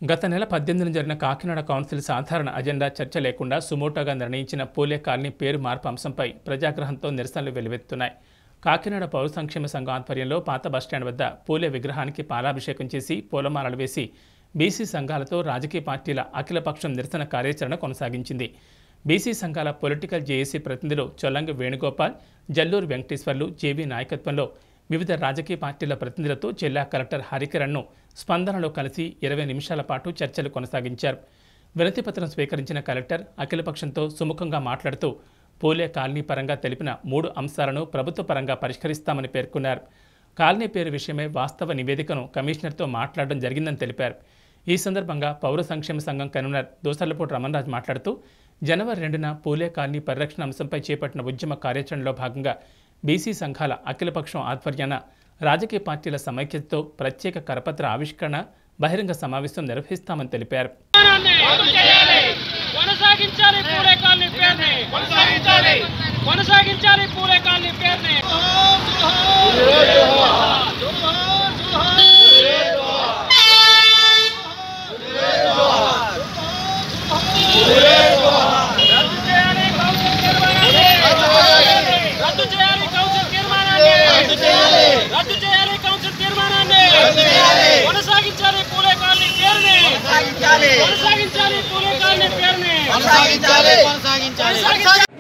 గత నెల పద్దెనిమిదిన జరిగిన కాకినాడ కౌన్సిల్ సాధారణ అజెండా చర్చ లేకుండా సుమోటోగా నిర్ణయించిన పూలే కాలనీ పేరు మార్పు అంశంపై ప్రజాగ్రహంతో నిరసనలు వెలువెత్తున్నాయి కాకినాడ పౌర సంక్షేమ సంఘం ఆధ్వర్యంలో పాత బస్టాండ్ వద్ద పూలే విగ్రహానికి పాలాభిషేకం చేసి పూలమాలలు వేసి బీసీ సంఘాలతో రాజకీయ పార్టీల అఖిలపక్షం నిరసన కార్యాచరణ కొనసాగించింది బీసీ సంఘాల పొలిటికల్ జేఏసీ ప్రతినిధులు చొల్లంగి వేణుగోపాల్ జల్లూరు వెంకటేశ్వర్లు జేవీ నాయకత్వంలో వివిధ రాజకీయ పార్టీల ప్రతినిధులతో జిల్లా కలెక్టర్ హరికిరణ్ను స్పందనలో కలిసి ఇరవై నిమిషాల పాటు చర్చలు కొనసాగించారు వినతిపత్రం స్వీకరించిన కలెక్టర్ అఖిలపక్షంతో సుముఖంగా మాట్లాడుతూ పూలే కాలనీ పరంగా తెలిపిన మూడు అంశాలను ప్రభుత్వ పరంగా పరిష్కరిస్తామని పేర్కొన్నారు కాలనీ పేరు విషయమై వాస్తవ నివేదికను కమిషనర్తో మాట్లాడడం జరిగిందని తెలిపారు ఈ సందర్భంగా పౌర సంక్షేమ సంఘం కన్వీనర్ దోసర్లపూడి రమణరాజు మాట్లాడుతూ జనవరి రెండున పూలే కాలనీ పరిరక్షణ అంశంపై చేపట్టిన ఉద్యమ కార్యాచరణలో భాగంగా బీసీ సంఘాల అఖిలపక్షం ఆధ్వర్యాన రాజకీయ పార్టీల సమైక్యతతో ప్రత్యేక కరపత్ర ఆవిష్కరణ బహిరంగ సమావేశం నిర్వహిస్తామని తెలిపారు కొనసాగించాలి పూలే కాలనీ పేరుని కొనసాగించాలి కొనసాగించాలి పూలే కాలనీ పేరుని రద్దు చేయాలి కౌన్సిల్ తీర్మానాన్ని రద్దు చేయాలి కౌన్సిల్ తీర్మానాన్ని రద్దు చేయాలి కౌన్సిల్ తీర్మానాన్ని కొనసాగించాలి పూలే కాలనీ పేరుని కొనసాగించాలి పూలే కాలనీ పేరుని కొనసాగించాలి కొనసాగించాలి